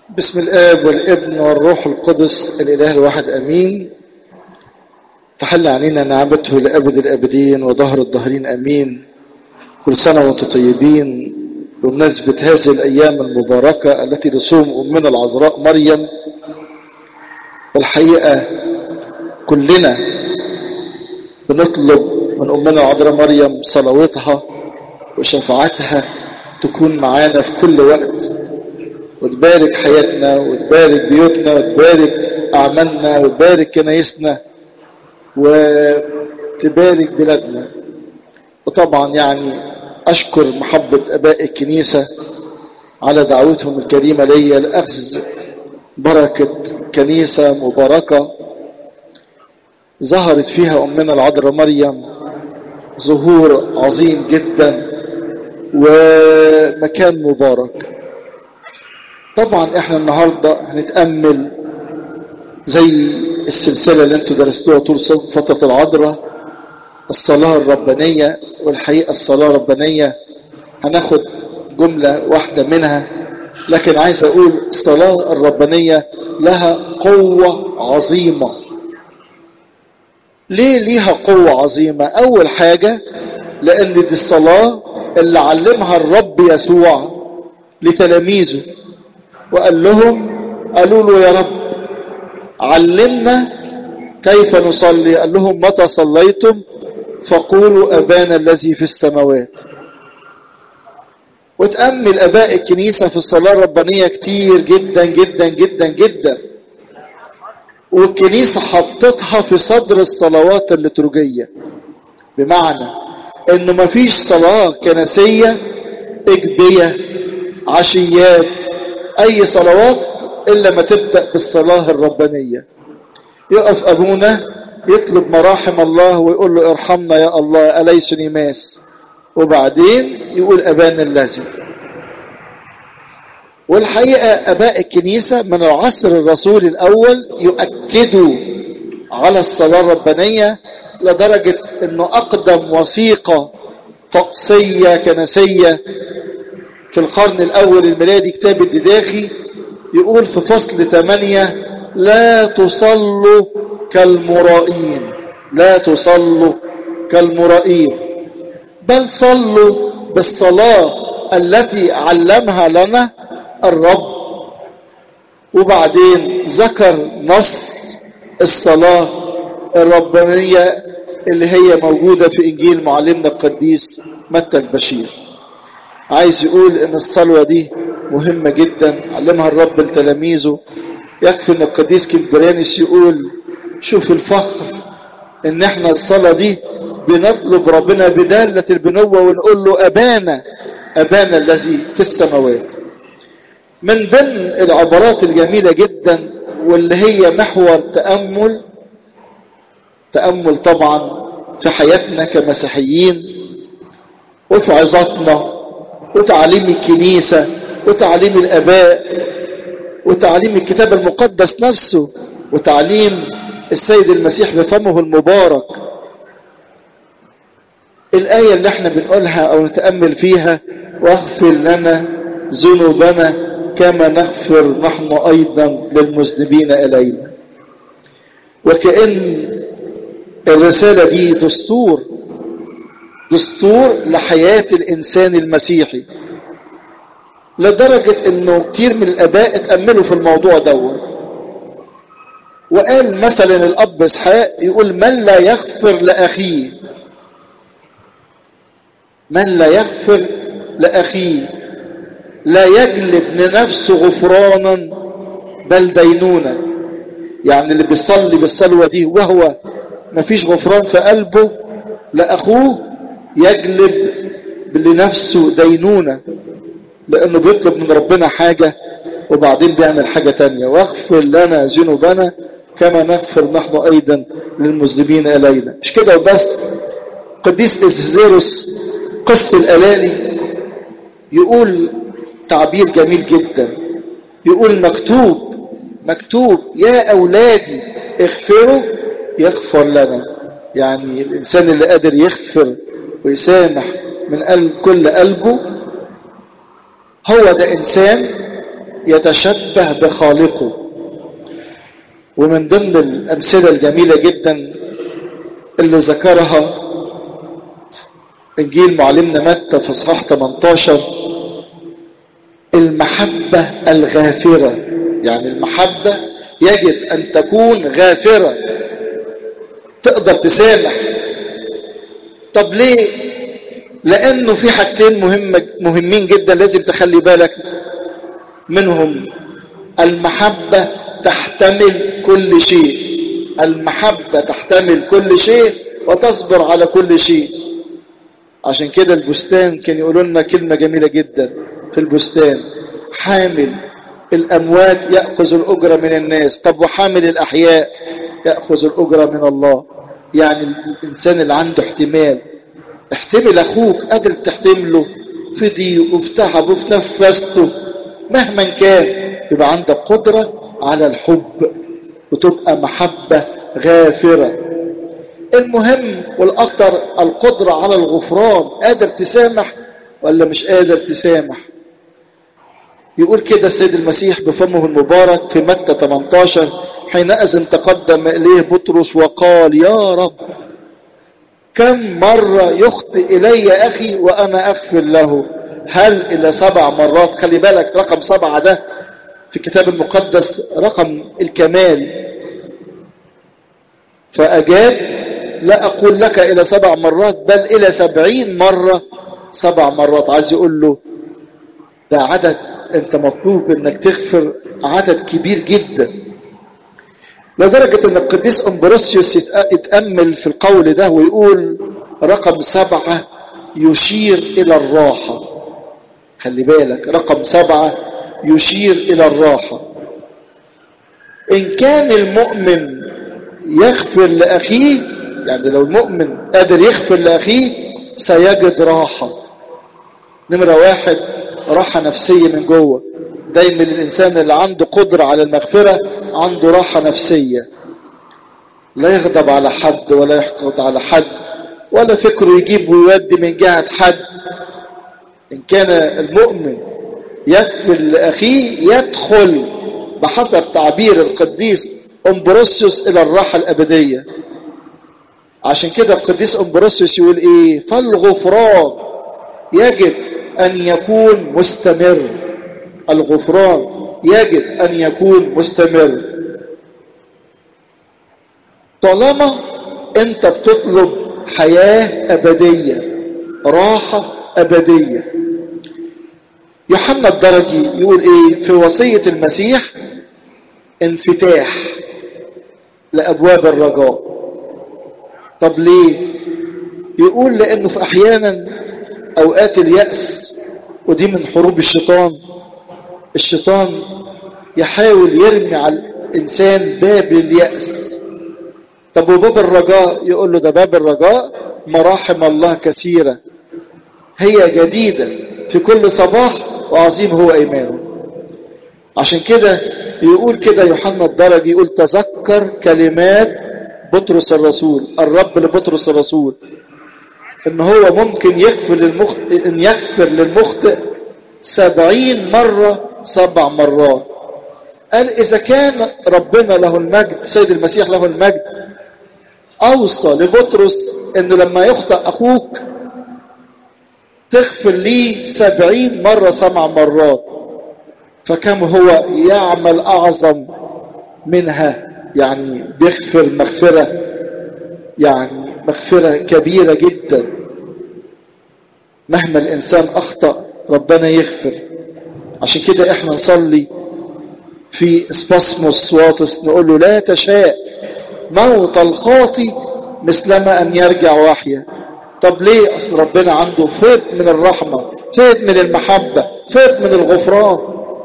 بسم الآب والابن والروح القدس الإله الواحد أمين تحل علينا نعمته لأبد الأبدين وظهر الظاهرين أمين كل سنة وأنتم طيبين بمناسبة هذه الأيام المباركة التي لصوم أمنا العذراء مريم والحقيقة كلنا بنطلب من أمنا العذراء مريم صلواتها وشفاعتها تكون معانا في كل وقت وتبارك حياتنا وتبارك بيوتنا وتبارك أعمالنا وتبارك كنايسنا وتبارك بلادنا وطبعا يعني أشكر محبة أباء الكنيسة على دعوتهم الكريمة ليا لأخذ بركة كنيسة مباركة ظهرت فيها أمنا العذراء مريم ظهور عظيم جدا ومكان مبارك طبعا احنا النهاردة هنتأمل زي السلسلة اللي انتوا درستوها طول فترة العذراء الصلاة الربانية والحقيقة الصلاة الربانية هناخد جملة واحدة منها لكن عايز اقول الصلاة الربانية لها قوة عظيمة ليه ليها قوة عظيمة اول حاجة لان دي الصلاة اللي علمها الرب يسوع لتلاميذه وقال لهم قالوا له يا رب علمنا كيف نصلي قال لهم متى صليتم فقولوا أبانا الذي في السماوات وتأمل أباء الكنيسة في الصلاة الربانية كتير جدا جدا جدا جدا والكنيسة حطتها في صدر الصلوات الليتورجية بمعنى انه مفيش صلاة كنسية اجبية عشيات اي صلوات الا ما تبدا بالصلاه الربانيه يقف ابونا يطلب مراحم الله ويقول له ارحمنا يا الله اليسني ماس وبعدين يقول ابانا الذي والحقيقه اباء الكنيسه من العصر الرسولي الاول يؤكدوا على الصلاه الربانيه لدرجه انه اقدم وثيقه طقسيه كنسيه في القرن الأول الميلادي كتاب الدداخي يقول في فصل 8 لا تصلوا كالمرائين لا تصلوا كالمرائين بل صلوا بالصلاة التي علمها لنا الرب وبعدين ذكر نص الصلاة الربانية اللي هي موجودة في إنجيل معلمنا القديس متى البشير عايز يقول ان الصلوة دي مهمة جدا علمها الرب لتلاميذه يكفي ان القديس كبرانس يقول شوف الفخر ان احنا الصلاة دي بنطلب ربنا بدالة البنوة ونقول له ابانا ابانا الذي في السماوات من ضمن العبارات الجميلة جدا واللي هي محور تأمل تأمل طبعا في حياتنا كمسيحيين وفي عظاتنا وتعليم الكنيسة وتعليم الآباء وتعليم الكتاب المقدس نفسه وتعليم السيد المسيح بفمه المبارك الآية اللي احنا بنقولها أو نتأمل فيها واغفر لنا ذنوبنا كما نغفر نحن أيضا للمذنبين إلينا وكأن الرسالة دي دستور دستور لحياة الإنسان المسيحي لدرجة أنه كتير من الآباء اتأملوا في الموضوع دوت وقال مثلا الأب إسحاق يقول من لا يغفر لأخيه من لا يغفر لأخيه لا يجلب لنفسه غفرانا بل دينونة يعني اللي بيصلي بالصلوة دي وهو مفيش غفران في قلبه لأخوه يجلب لنفسه دينونة لأنه بيطلب من ربنا حاجة وبعدين بيعمل حاجة تانية واغفر لنا ذنوبنا كما نغفر نحن أيضا للمذنبين إلينا مش كده وبس قديس إزيروس قس الألالي يقول تعبير جميل جدا يقول مكتوب مكتوب يا أولادي اغفروا يغفر لنا يعني الإنسان اللي قادر يغفر ويسامح من قلب كل قلبه هو ده إنسان يتشبه بخالقه ومن ضمن الأمثلة الجميلة جدا اللي ذكرها إنجيل معلمنا متى في إصحاح 18 المحبة الغافرة يعني المحبة يجب أن تكون غافرة تقدر تسامح طب ليه لأنه في حاجتين مهمة مهمين جدا لازم تخلي بالك منهم المحبة تحتمل كل شيء المحبة تحتمل كل شيء وتصبر على كل شيء عشان كده البستان كان يقولوا لنا كلمة جميلة جدا في البستان حامل الأموات يأخذ الأجرة من الناس طب وحامل الأحياء يأخذ الأجرة من الله يعني الإنسان اللي عنده احتمال احتمل أخوك قادر تحتمله في ضيق وفي تعب وفي نفسته مهما كان يبقى عندك قدرة على الحب وتبقى محبة غافرة المهم والأكثر القدرة على الغفران قادر تسامح ولا مش قادر تسامح يقول كده السيد المسيح بفمه المبارك في متى 18 حينئذ تقدم إليه بطرس وقال يا رب كم مرة يخطئ إلي أخي وأنا أغفر له هل إلى سبع مرات خلي بالك رقم سبعة ده في الكتاب المقدس رقم الكمال فأجاب لا أقول لك إلى سبع مرات بل إلى سبعين مرة سبع مرات عايز يقول له ده عدد أنت مطلوب أنك تغفر عدد كبير جدا لدرجة أن القديس أمبروسيوس يتأمل في القول ده ويقول رقم سبعة يشير إلى الراحة خلي بالك رقم سبعة يشير إلى الراحة إن كان المؤمن يغفر لأخيه يعني لو المؤمن قادر يغفر لأخيه سيجد راحة نمرة واحد راحة نفسية من جوه دايما الإنسان اللي عنده قدرة على المغفرة عنده راحة نفسية لا يغضب على حد ولا يحقد على حد ولا فكره يجيب ويودي من جهة حد إن كان المؤمن يغفر لأخيه يدخل بحسب تعبير القديس أمبروسيوس إلى الراحة الأبدية عشان كده القديس أمبروسيوس يقول إيه فالغفران يجب أن يكون مستمر الغفران يجب أن يكون مستمر طالما أنت بتطلب حياة أبدية راحة أبدية يوحنا الدرجي يقول إيه في وصية المسيح انفتاح لأبواب الرجاء طب ليه يقول لأنه في أحيانا أوقات اليأس ودي من حروب الشيطان الشيطان يحاول يرمي على الإنسان باب اليأس طب وباب الرجاء يقول له ده باب الرجاء مراحم الله كثيرة هي جديدة في كل صباح وعظيم هو إيمانه عشان كده يقول كده يوحنا الدرجي يقول تذكر كلمات بطرس الرسول الرب لبطرس الرسول ان هو ممكن يغفر للمخطئ ان يغفر للمخطئ سبعين مرة سبع مرات قال إذا كان ربنا له المجد سيد المسيح له المجد أوصى لبطرس أنه لما يخطئ أخوك تغفر لي سبعين مرة سبع مرات فكم هو يعمل أعظم منها يعني بيغفر مغفرة يعني مغفرة كبيرة جدا مهما الإنسان أخطأ ربنا يغفر عشان كده احنا نصلي في اسباسموس واطس نقول له لا تشاء موت الخاطي مثلما ان يرجع وحيا طب ليه اصل ربنا عنده فيض من الرحمة فيض من المحبة فيض من الغفران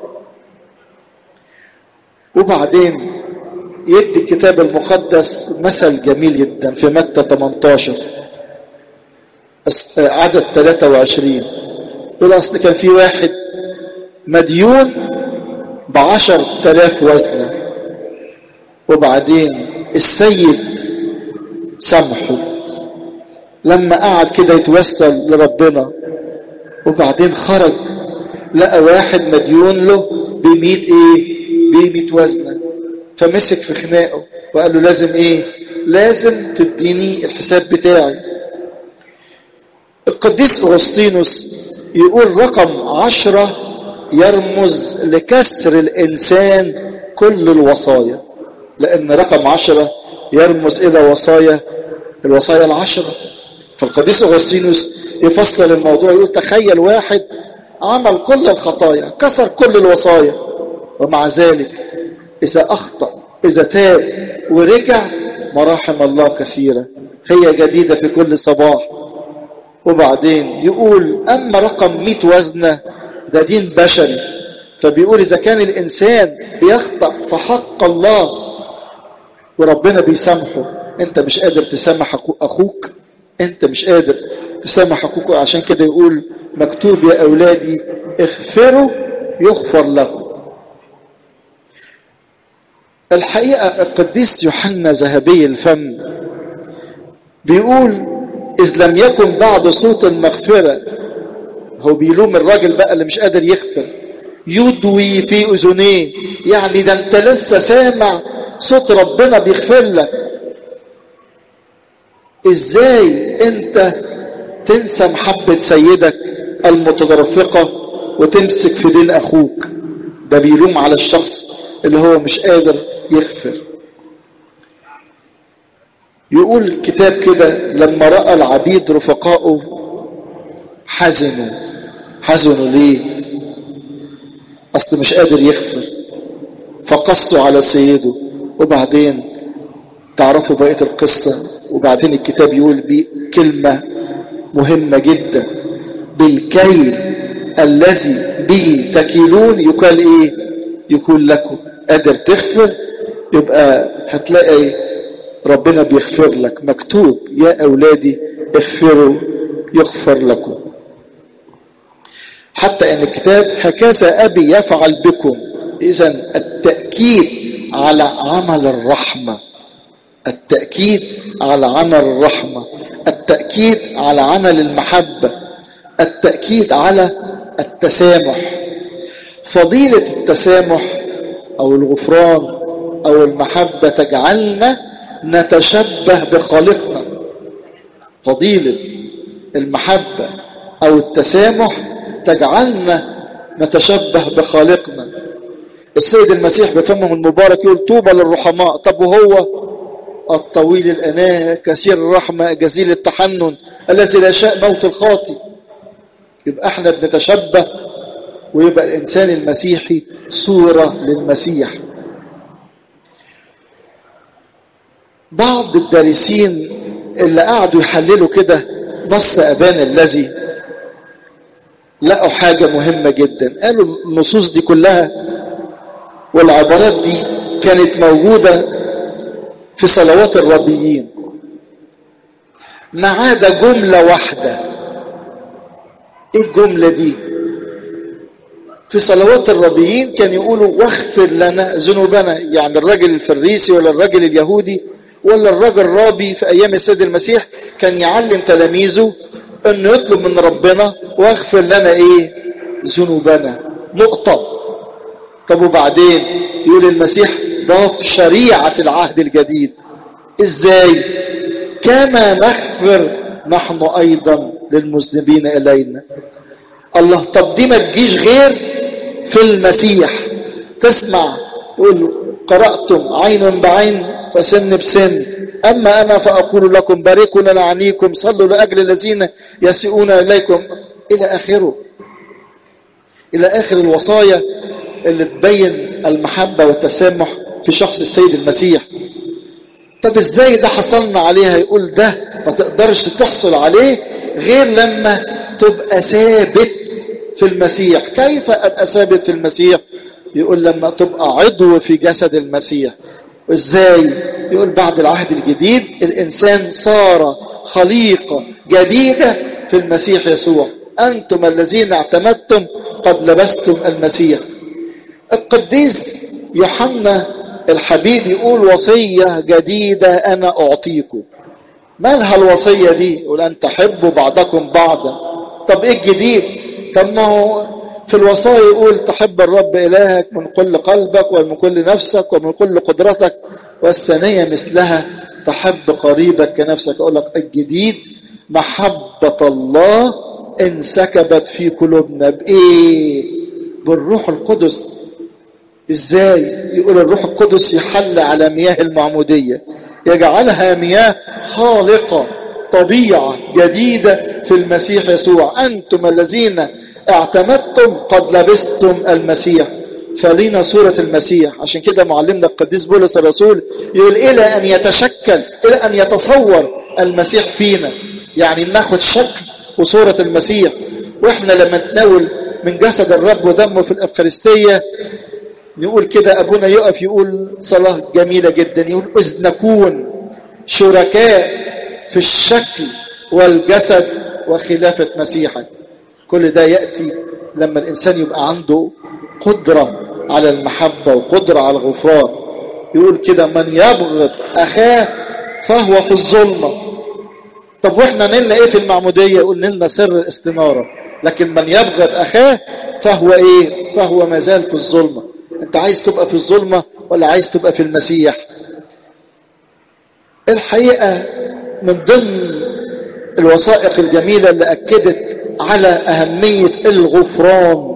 وبعدين يدي الكتاب المقدس مثل جميل جدا في متى 18 عدد 23 يقول اصل كان في واحد مديون بعشر تلاف وزنة وبعدين السيد سامحه لما قعد كده يتوسل لربنا وبعدين خرج لقى واحد مديون له بمية ايه بمية وزنة فمسك في خناقه وقال له لازم ايه لازم تديني الحساب بتاعي القديس أغسطينوس يقول رقم عشرة يرمز لكسر الإنسان كل الوصايا لأن رقم عشرة يرمز إلى وصايا الوصايا العشرة فالقديس أغسطينوس يفسر الموضوع يقول تخيل واحد عمل كل الخطايا كسر كل الوصايا ومع ذلك إذا أخطأ إذا تاب ورجع مراحم الله كثيرة هي جديدة في كل صباح وبعدين يقول أما رقم 100 وزنة ده دين بشري فبيقول إذا كان الإنسان بيخطأ في حق الله وربنا بيسامحه أنت مش قادر تسامح أخوك أنت مش قادر تسامح أخوك عشان كده يقول مكتوب يا أولادي اغفروا يغفر لكم الحقيقة القديس يوحنا ذهبي الفم بيقول إذ لم يكن بعد صوت المغفرة هو بيلوم الراجل بقى اللي مش قادر يغفر يدوي في أذنيه يعني ده أنت لسه سامع صوت ربنا بيغفر لك إزاي أنت تنسى محبة سيدك المتدرفقة وتمسك في دين أخوك ده بيلوم على الشخص اللي هو مش قادر يغفر يقول الكتاب كده لما رأى العبيد رفقائه حزنوا حزنوا ليه أصل مش قادر يغفر فقصوا على سيده وبعدين تعرفوا بقية القصة وبعدين الكتاب يقول بكلمة مهمة جدا بالكيل الذي به تكيلون يقال ايه يكون لكم قادر تغفر يبقى هتلاقي ربنا بيغفر لك مكتوب يا أولادي اغفروا يغفر لكم حتى ان الكتاب هكذا أبي يفعل بكم إذا التأكيد على عمل الرحمة التأكيد على عمل الرحمة التأكيد على عمل المحبة التأكيد على التسامح فضيلة التسامح أو الغفران أو المحبة تجعلنا نتشبه بخالقنا فضيلة المحبة أو التسامح تجعلنا نتشبه بخالقنا السيد المسيح بفمه المبارك يقول طوبى للرحماء طب وهو الطويل الأناة كثير الرحمة جزيل التحنن الذي لا شاء موت الخاطي يبقى احنا بنتشبه ويبقى الإنسان المسيحي صورة للمسيح بعض الدارسين اللي قعدوا يحللوا كده نص أبان الذي لقوا حاجة مهمة جدا قالوا النصوص دي كلها والعبارات دي كانت موجودة في صلوات الربيين ما عدا جملة واحدة ايه الجملة دي في صلوات الربيين كان يقولوا واغفر لنا ذنوبنا يعني الراجل الفريسي ولا الراجل اليهودي ولا الراجل رابي في ايام السيد المسيح كان يعلم تلاميذه انه يطلب من ربنا واغفر لنا ايه ذنوبنا نقطة طب وبعدين يقول المسيح ضاف شريعة العهد الجديد ازاي كما نغفر نحن ايضا للمذنبين الينا الله طب دي ما تجيش غير في المسيح تسمع يقول قرأتم عين بعين وسن بسن أما أنا فأقول لكم باركوا لنا عنيكم صلوا لأجل الذين يسيئون إليكم إلى آخره إلى آخر الوصايا اللي تبين المحبة والتسامح في شخص السيد المسيح طب ازاي ده حصلنا عليها يقول ده ما تقدرش تحصل عليه غير لما تبقى ثابت في المسيح كيف ابقى ثابت في المسيح يقول لما تبقى عضو في جسد المسيح ازاي يقول بعد العهد الجديد الانسان صار خليقة جديدة في المسيح يسوع انتم الذين اعتمدتم قد لبستم المسيح القديس يوحنا الحبيب يقول وصية جديدة أنا أعطيكم مالها الوصية دي يقول أن تحبوا بعضكم بعضا طب إيه الجديد طب ما هو في الوصايا يقول تحب الرب إلهك من كل قلبك ومن كل نفسك ومن كل قدرتك والثانية مثلها تحب قريبك كنفسك أقول لك الجديد محبة الله انسكبت في قلوبنا بإيه؟ بالروح القدس إزاي؟ يقول الروح القدس يحل على مياه المعمودية يجعلها مياه خالقة طبيعة جديدة في المسيح يسوع أنتم الذين اعتمدتم قد لبستم المسيح فلينا صورة المسيح عشان كده معلمنا القديس بولس الرسول يقول إلى أن يتشكل إلى أن يتصور المسيح فينا يعني ناخد شكل وصورة المسيح وإحنا لما نتناول من جسد الرب ودمه في الأفخارستية نقول كده أبونا يقف يقول صلاة جميلة جدا يقول إذ نكون شركاء في الشكل والجسد وخلافة مسيحك كل ده يأتي لما الإنسان يبقى عنده قدرة على المحبة وقدرة على الغفران يقول كده من يبغض أخاه فهو في الظلمة طب واحنا نلنا ايه في المعمودية يقول نلنا سر الاستنارة لكن من يبغض أخاه فهو ايه فهو مازال في الظلمة انت عايز تبقى في الظلمة ولا عايز تبقى في المسيح الحقيقة من ضمن الوثائق الجميلة اللي أكدت على أهمية الغفران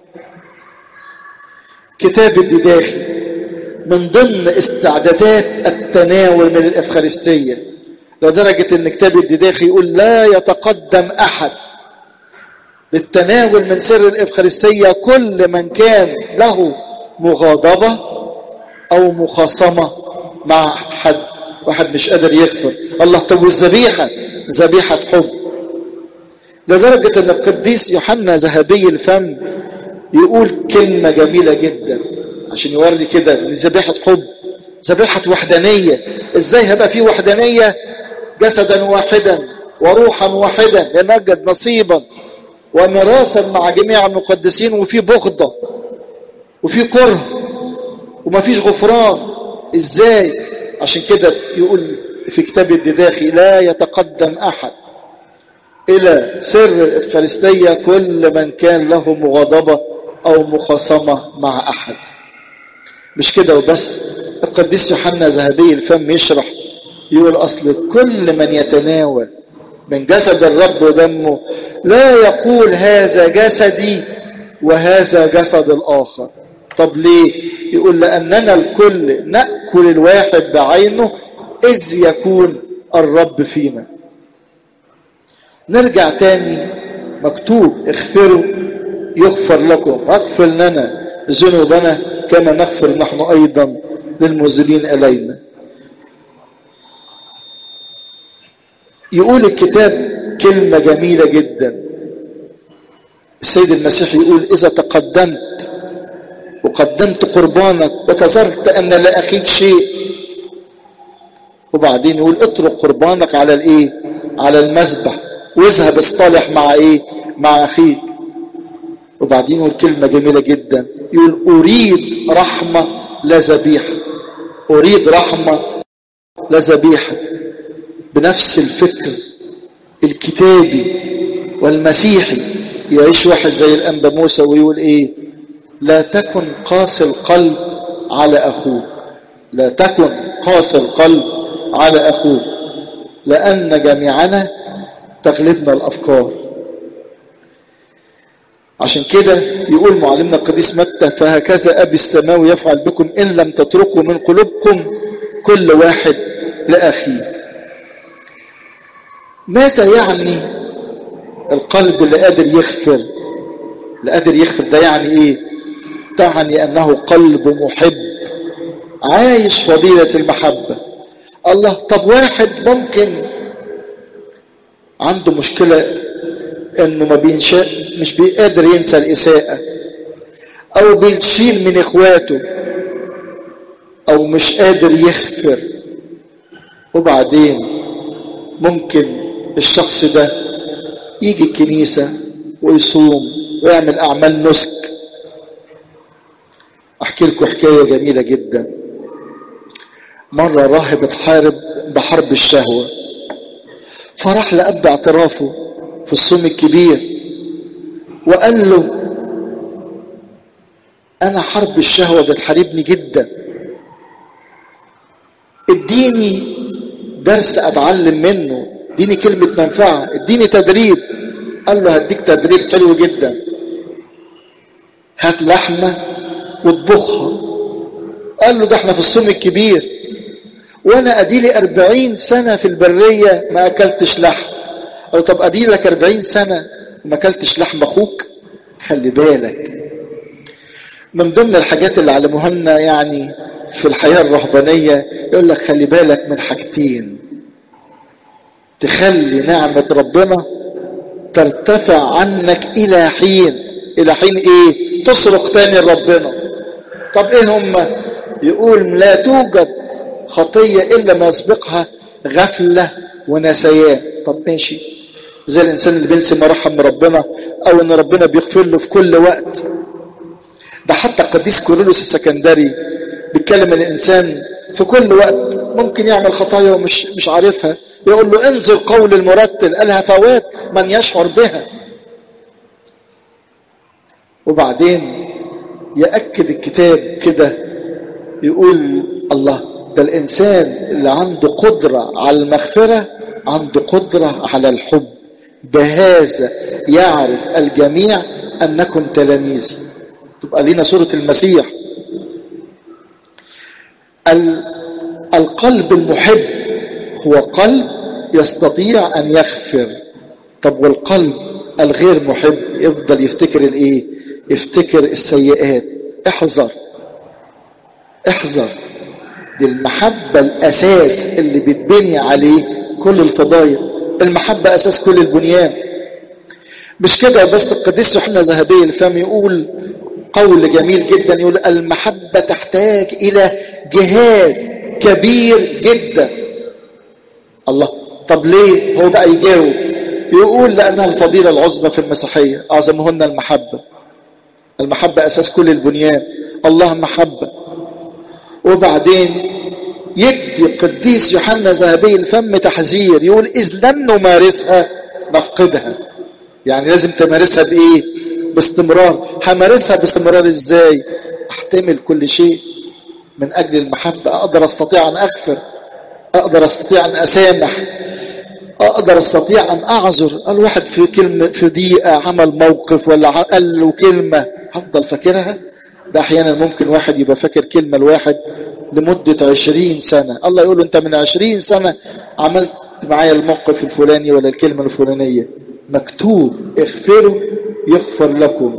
كتاب الدداخي من ضمن استعدادات التناول من الإفخارستية لدرجة أن كتاب الدداخي يقول لا يتقدم أحد للتناول من سر الإفخارستية كل من كان له مغاضبة أو مخاصمة مع حد واحد مش قادر يغفر الله طب والذبيحة ذبيحة حب لدرجة أن القديس يوحنا ذهبي الفم يقول كلمة جميلة جدا عشان يوري كده ان ذبيحة حب ذبيحة وحدانية ازاي هبقى في وحدانية جسدا واحدا وروحا واحدا ينجد نصيبا وميراثا مع جميع المقدسين وفي بغضة وفي كره ومفيش غفران ازاي عشان كده يقول في كتاب الدداخي لا يتقدم احد الى سر الافخارستيه كل من كان له مغاضبه او مخاصمه مع احد مش كده وبس القديس يوحنا ذهبي الفم يشرح يقول اصل كل من يتناول من جسد الرب ودمه لا يقول هذا جسدي وهذا جسد الاخر طب ليه يقول لاننا الكل ناكل الواحد بعينه اذ يكون الرب فينا نرجع تاني مكتوب اغفروا يغفر لكم واغفر لنا ذنوبنا كما نغفر نحن ايضا للمذنبين الينا يقول الكتاب كلمة جميلة جدا السيد المسيح يقول إذا تقدمت وقدمت قربانك وتذرت أن لأخيك شيء وبعدين يقول اترك قربانك على الايه على المذبح واذهب اصطلح مع ايه مع اخيك وبعدين يقول كلمة جميلة جدا يقول أريد رحمة لا ذبيحة أريد رحمة لا ذبيحة بنفس الفكر الكتابي والمسيحي يعيش واحد زي الأنبا موسى ويقول إيه لا تكن قاسي القلب على أخوك لا تكن قاسي القلب على أخوك لأن جميعنا تغلبنا الأفكار عشان كده يقول معلمنا القديس متى فهكذا أبي السماوي يفعل بكم إن لم تتركوا من قلوبكم كل واحد لأخيه ماذا يعني القلب اللي قادر يغفر اللي قادر يغفر ده يعني ايه تعني انه قلب محب عايش فضيلة المحبة الله طب واحد ممكن عنده مشكلة انه ما بينشاء مش بيقدر ينسى الاساءة او بيشيل من اخواته او مش قادر يغفر وبعدين ممكن الشخص ده يجي الكنيسة ويصوم ويعمل أعمال نسك أحكي لكم حكاية جميلة جدا مرة راهب اتحارب بحرب الشهوة فراح لأب اعترافه في الصوم الكبير وقال له انا حرب الشهوه بتحاربني جدا اديني درس اتعلم منه اديني كلمه منفعه اديني تدريب قال له هديك تدريب حلو جدا هات لحمه واطبخها قال له ده احنا في الصوم الكبير وانا اديلي أربعين سنة في البرية ما اكلتش لحم قال له طب اديلك أربعين سنة ما اكلتش لحم اخوك خلي بالك من ضمن الحاجات اللي علموها لنا يعني في الحياة الرهبانية يقول لك خلي بالك من حاجتين تخلي نعمة ربنا ترتفع عنك إلى حين إلى حين إيه تصرخ تاني لربنا طب إيه هم يقول لا توجد خطية إلا ما يسبقها غفلة ونسيان طب ماشي زي الإنسان اللي بينسي مراحم ربنا أو إن ربنا بيغفر له في كل وقت ده حتى قديس كورولوس السكندري بيتكلم الإنسان في كل وقت ممكن يعمل خطايا ومش مش عارفها يقول له انظر قول المرتل الهفوات من يشعر بها وبعدين يأكد الكتاب كده يقول الله ده الإنسان اللي عنده قدرة على المغفرة عنده قدرة على الحب بهذا يعرف الجميع أنكم تلاميذي تبقى لينا صورة المسيح القلب المحب هو قلب يستطيع أن يغفر طب والقلب الغير محب يفضل يفتكر الايه يفتكر السيئات احذر احذر دي المحبة الأساس اللي بتبني عليه كل الفضائل المحبة أساس كل البنيان مش كده بس القديس يوحنا ذهبي الفم يقول قول جميل جدا يقول المحبة تحتاج إلى جهاد كبير جدا الله طب ليه هو بقى يجاوب يقول لأنها الفضيلة العظمى في المسيحية أعظمهن المحبة المحبة أساس كل البنيان الله محبة وبعدين يدي قديس يوحنا ذهبي الفم تحذير يقول إذ لم نمارسها نفقدها يعني لازم تمارسها بإيه باستمرار همارسها باستمرار إزاي أحتمل كل شيء من أجل المحبة أقدر أستطيع أن أغفر أقدر أستطيع أن أسامح أقدر أستطيع أن أعذر الواحد في كلمة في دقيقة عمل موقف ولا قال له كلمة هفضل فاكرها ده أحيانا ممكن واحد يبقى فاكر كلمة الواحد لمدة عشرين سنة الله يقول له أنت من عشرين سنة عملت معايا الموقف الفلاني ولا الكلمة الفلانية مكتوب اغفروا يغفر لكم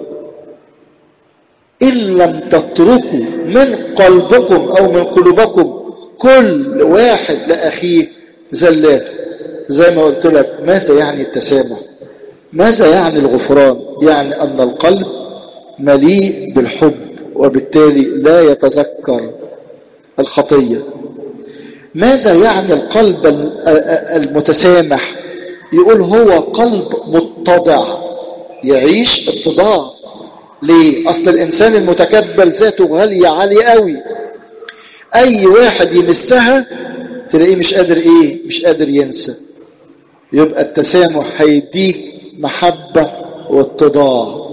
إن لم تتركوا من قلبكم أو من قلوبكم كل واحد لأخيه زلاته زي ما قلت لك ماذا يعني التسامح ماذا يعني الغفران يعني أن القلب مليء بالحب وبالتالي لا يتذكر الخطية ماذا يعني القلب المتسامح يقول هو قلب متضع يعيش اتضاع ليه اصل الانسان المتكبر ذاته غالية عالية قوي اي واحد يمسها تلاقيه مش قادر ايه مش قادر ينسى يبقى التسامح هيديك محبة واتضاع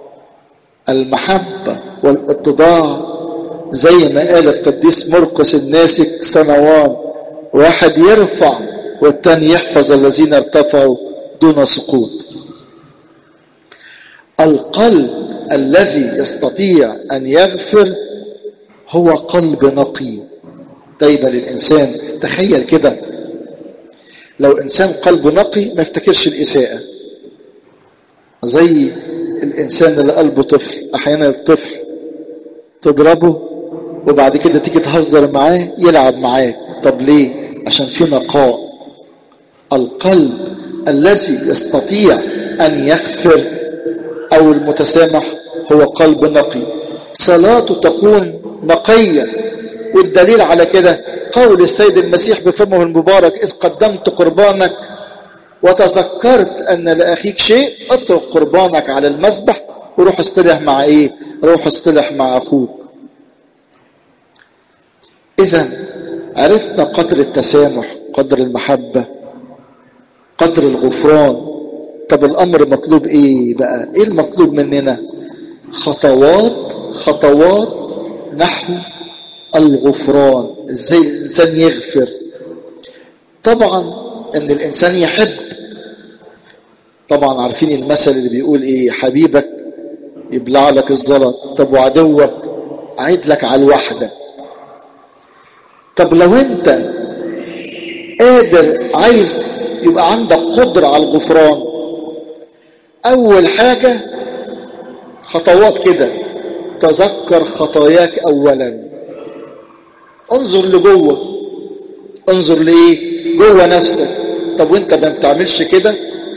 المحبة والاتضاع زي ما قال القديس مرقس الناسك سنوان واحد يرفع والتاني يحفظ الذين ارتفعوا دون سقوط القلب الذي يستطيع أن يغفر هو قلب نقي دايما الإنسان تخيل كده لو إنسان قلبه نقي ما يفتكرش الإساءة زي الإنسان اللي قلبه طفل أحيانا الطفل تضربه وبعد كده تيجي تهزر معاه يلعب معاك طب ليه عشان في نقاء القلب الذي يستطيع أن يغفر أو المتسامح هو قلب نقي صلاته تكون نقية والدليل على كده قول السيد المسيح بفمه المبارك إذ قدمت قربانك وتذكرت أن لأخيك شيء اترك قربانك على المذبح وروح اصطلح مع إيه روح اصطلح مع أخوك إذا عرفنا قدر التسامح قدر المحبة قدر الغفران طب الأمر مطلوب إيه بقى إيه المطلوب مننا خطوات خطوات نحو الغفران ازاي الانسان يغفر طبعا ان الانسان يحب طبعا عارفين المثل اللي بيقول ايه حبيبك يبلع لك الزلط طب وعدوك عيد لك على الوحدة طب لو انت قادر عايز يبقى عندك قدرة على الغفران اول حاجة خطوات كده تذكر خطاياك اولا انظر لجوه انظر لايه جوه نفسك طب وانت ما بتعملش كده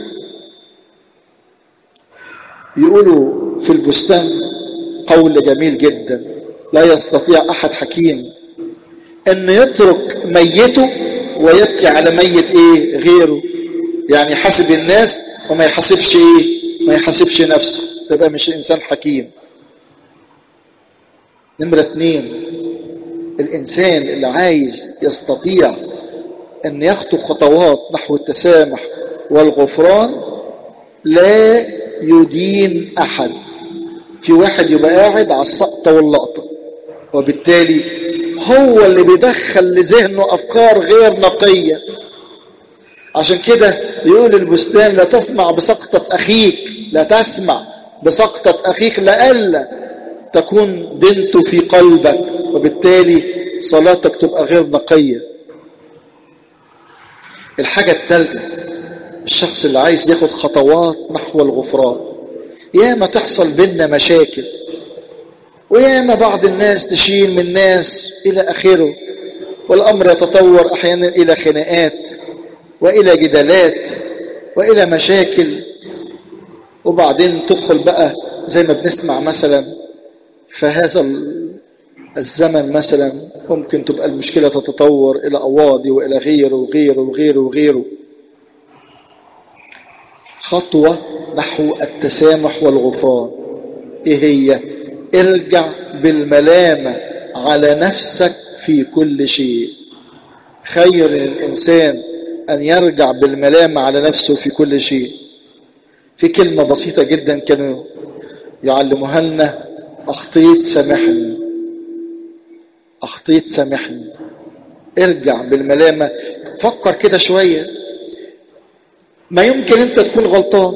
يقولوا في البستان قول جميل جدا لا يستطيع احد حكيم ان يترك ميته ويبكي على ميت ايه غيره يعني يحاسب الناس وما يحاسبش ايه ما يحاسبش نفسه يبقى مش انسان حكيم نمرة اتنين الانسان اللي عايز يستطيع ان يخطو خطوات نحو التسامح والغفران لا يدين احد في واحد يبقى قاعد على السقطة واللقطة وبالتالي هو اللي بيدخل لذهنه افكار غير نقية عشان كده يقول البستان لا تسمع بسقطة اخيك لا تسمع بسقطة اخيك لألا تكون دنت في قلبك وبالتالي صلاتك تبقى غير نقية الحاجة الثالثة الشخص اللي عايز ياخد خطوات نحو الغفران ياما تحصل بينا مشاكل وياما بعض الناس تشيل من ناس إلى آخره والأمر يتطور أحيانا إلى خناقات وإلى جدالات وإلى مشاكل وبعدين تدخل بقى زي ما بنسمع مثلا في هذا الزمن مثلا ممكن تبقى المشكلة تتطور إلى قواضي وإلى غيره وغيره وغيره وغيره خطوة نحو التسامح والغفران إيه هي؟ ارجع بالملامة على نفسك في كل شيء خير الإنسان أن يرجع بالملامة على نفسه في كل شيء في كلمة بسيطة جدا كانوا يعلموها لنا أخطيت سامحني أخطيت سامحني ارجع بالملامة فكر كده شوية ما يمكن أنت تكون غلطان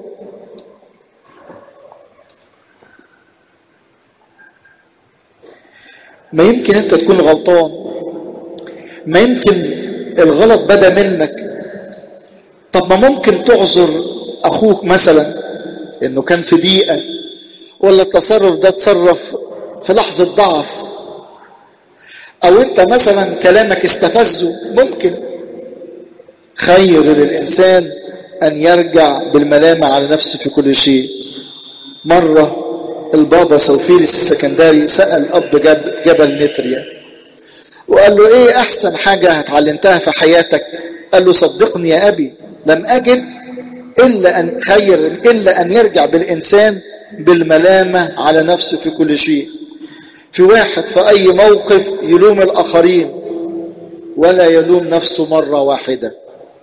ما يمكن أنت تكون غلطان ما يمكن الغلط بدا منك طب ما ممكن تعذر أخوك مثلا إنه كان في ضيقة ولا التصرف ده تصرف في لحظة ضعف او انت مثلا كلامك استفزه ممكن خير للانسان ان يرجع بالملامة على نفسه في كل شيء مرة البابا سوفيلس السكندري سأل اب جب جبل نتريا وقال له ايه احسن حاجة اتعلمتها في حياتك قال له صدقني يا ابي لم اجد الا ان خير الا ان يرجع بالانسان بالملامة على نفسه في كل شيء في واحد في أي موقف يلوم الآخرين ولا يلوم نفسه مرة واحدة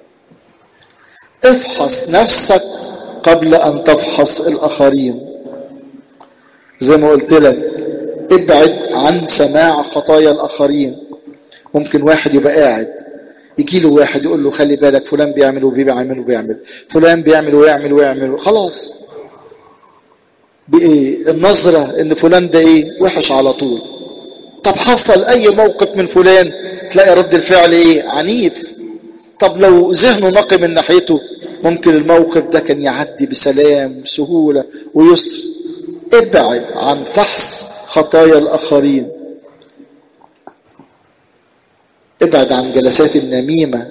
افحص نفسك قبل أن تفحص الآخرين زي ما قلت لك ابعد عن سماع خطايا الآخرين ممكن واحد يبقى قاعد يجي له واحد يقول له خلي بالك فلان بيعمل وبيعمل وبيعمل فلان بيعمل ويعمل ويعمل خلاص بايه النظرة ان فلان ده ايه وحش على طول طب حصل اي موقف من فلان تلاقي رد الفعل ايه عنيف طب لو ذهنه نقي من ناحيته ممكن الموقف ده كان يعدي بسلام سهولة ويسر ابعد عن فحص خطايا الاخرين ابعد عن جلسات النميمة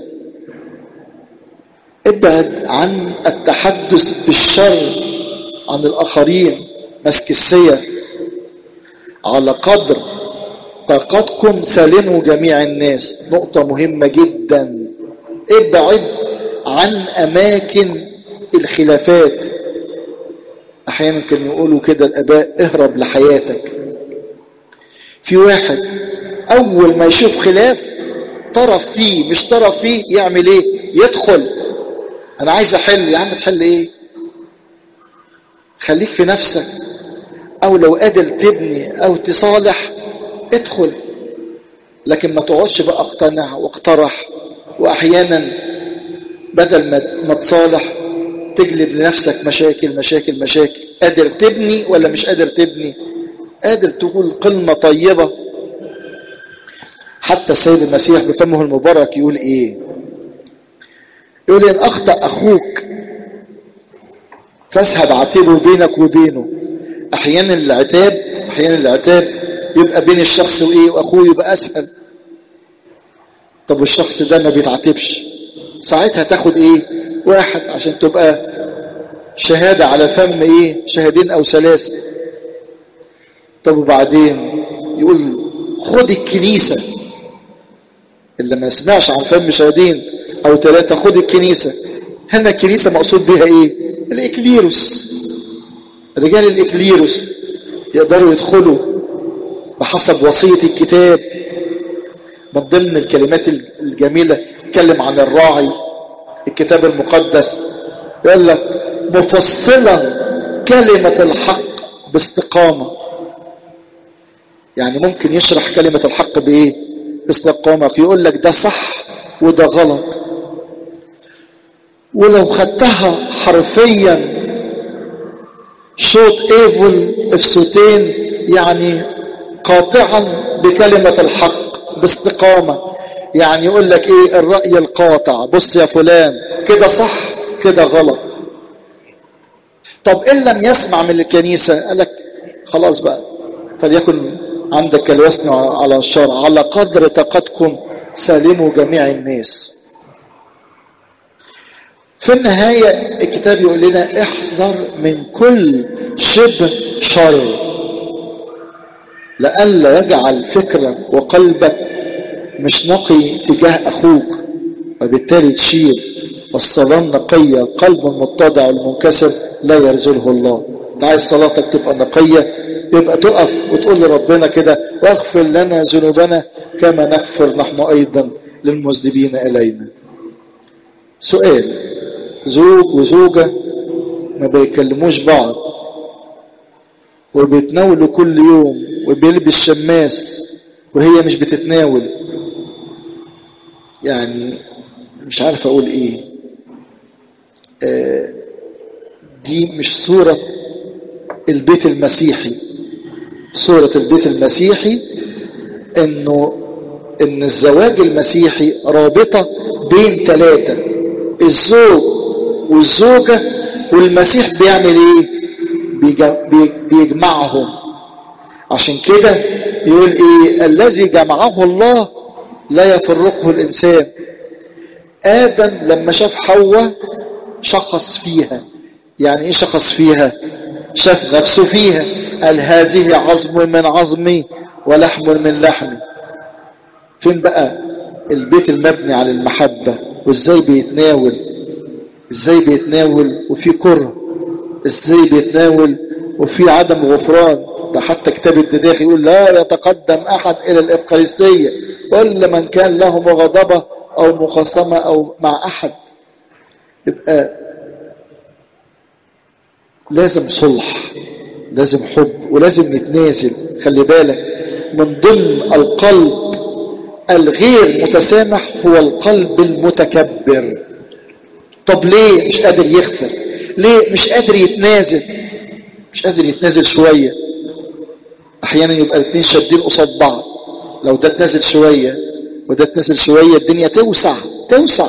ابعد عن التحدث بالشر عن الآخرين مسك السيف على قدر طاقتكم سالموا جميع الناس نقطة مهمة جدا ابعد عن أماكن الخلافات أحيانا كانوا يقولوا كده الآباء اهرب لحياتك في واحد أول ما يشوف خلاف طرف فيه مش طرف فيه يعمل ايه يدخل انا عايز احل يا عم تحل ايه خليك في نفسك او لو قادر تبني او تصالح ادخل لكن ما تقعدش بقى اقتنع واقترح واحيانا بدل ما ما تصالح تجلب لنفسك مشاكل مشاكل مشاكل قادر تبني ولا مش قادر تبني قادر تقول كلمة طيبة حتى السيد المسيح بفمه المبارك يقول ايه يقول ان اخطأ اخوك فاسحب عتيبه بينك وبينه احيانا العتاب احيانا العتاب يبقى بين الشخص وايه واخوه يبقى اسهل طب والشخص ده ما بيتعاتبش ساعتها تاخد ايه واحد عشان تبقى شهادة على فم ايه شهادين او ثلاثة طب وبعدين يقول خد الكنيسة اللي ما يسمعش عن فم شهادين او ثلاثة خد الكنيسة هنا الكنيسة مقصود بها ايه الاكليروس رجال الاكليروس يقدروا يدخلوا بحسب وصية الكتاب من ضمن الكلمات الجميلة اتكلم عن الراعي الكتاب المقدس يقول لك مفصلا كلمة الحق باستقامة يعني ممكن يشرح كلمة الحق بإيه باستقامة يقول لك ده صح وده غلط ولو خدتها حرفيا شوط ايفل افسوتين يعني قاطعا بكلمة الحق باستقامة يعني يقول لك ايه الرأي القاطع بص يا فلان كده صح كده غلط طب ان لم يسمع من الكنيسة قال لك خلاص بقى فليكن عندك الوسن على الشرع على قدر طاقتكم سالموا جميع الناس في النهاية الكتاب يقول لنا احذر من كل شبه شر لئلا يجعل فكرك وقلبك مش نقي تجاه أخوك وبالتالي تشير والصلاة النقية القلب المتضع والمنكسر لا يرزله الله انت عايز صلاتك تبقى نقية يبقى تقف وتقول لربنا كده واغفر لنا ذنوبنا كما نغفر نحن أيضا للمذنبين إلينا سؤال زوج وزوجة ما بيكلموش بعض وبيتناولوا كل يوم وبيلبس شماس وهي مش بتتناول يعني مش عارف اقول ايه آه دي مش صورة البيت المسيحي صورة البيت المسيحي انه ان الزواج المسيحي رابطة بين ثلاثة الزوج والزوجة والمسيح بيعمل ايه بيجمعهم عشان كده يقول ايه الذي جمعه الله لا يفرقه الانسان ادم لما شاف حواء شخص فيها يعني ايه شخص فيها شاف نفسه فيها قال هذه عظم من عظمي ولحم من لحمي فين بقى البيت المبني على المحبة وازاي بيتناول ازاي بيتناول وفي كره ازاي بيتناول وفي عدم غفران ده حتى كتاب الدداخ يقول لا يتقدم احد الى الافخارستيه الا من كان له مغاضبه او مخاصمه او مع احد يبقى لازم صلح لازم حب ولازم نتنازل خلي بالك من ضمن القلب الغير متسامح هو القلب المتكبر طب ليه مش قادر يغفر ليه مش قادر يتنازل مش قادر يتنازل شوية احيانا يبقى الاثنين شادين قصاد بعض لو ده اتنازل شوية وده اتنازل شوية الدنيا توسع توسع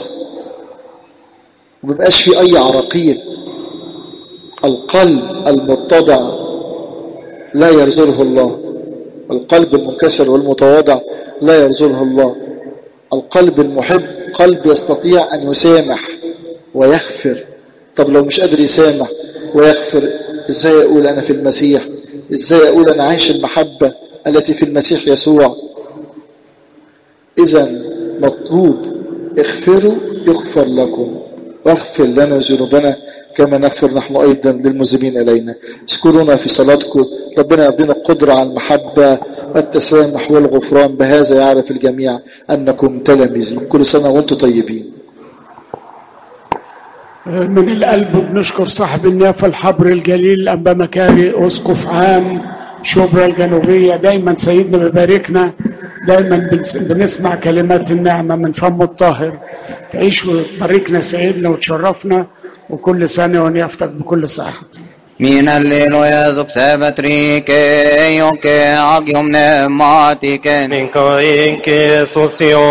ومبقاش في اي عراقيل القلب المتضع لا يرزله الله القلب المنكسر والمتواضع لا يرزله الله القلب المحب قلب يستطيع ان يسامح ويغفر طب لو مش قادر يسامح ويغفر ازاي اقول انا في المسيح ازاي اقول انا عايش المحبة التي في المسيح يسوع اذا مطلوب اغفروا يغفر لكم واغفر لنا ذنوبنا كما نغفر نحن ايضا للمذنبين الينا اذكرونا في صلاتكم ربنا يعطينا القدره على المحبه والتسامح والغفران بهذا يعرف الجميع انكم تلاميذي كل سنه وانتم طيبين من القلب بنشكر صاحب النيافة الحبر الجليل أنبا مكاري أسقف عام شبرا الجنوبية دايما سيدنا بيباركنا دايما بنس- بنسمع كلمات النعمة من فمه الطاهر تعيش وتباركنا سيدنا وتشرفنا وكل سنة ونيافتك بكل صحة من الليل زكسبتريك يوكي عقيم نماتيك Minka inke socio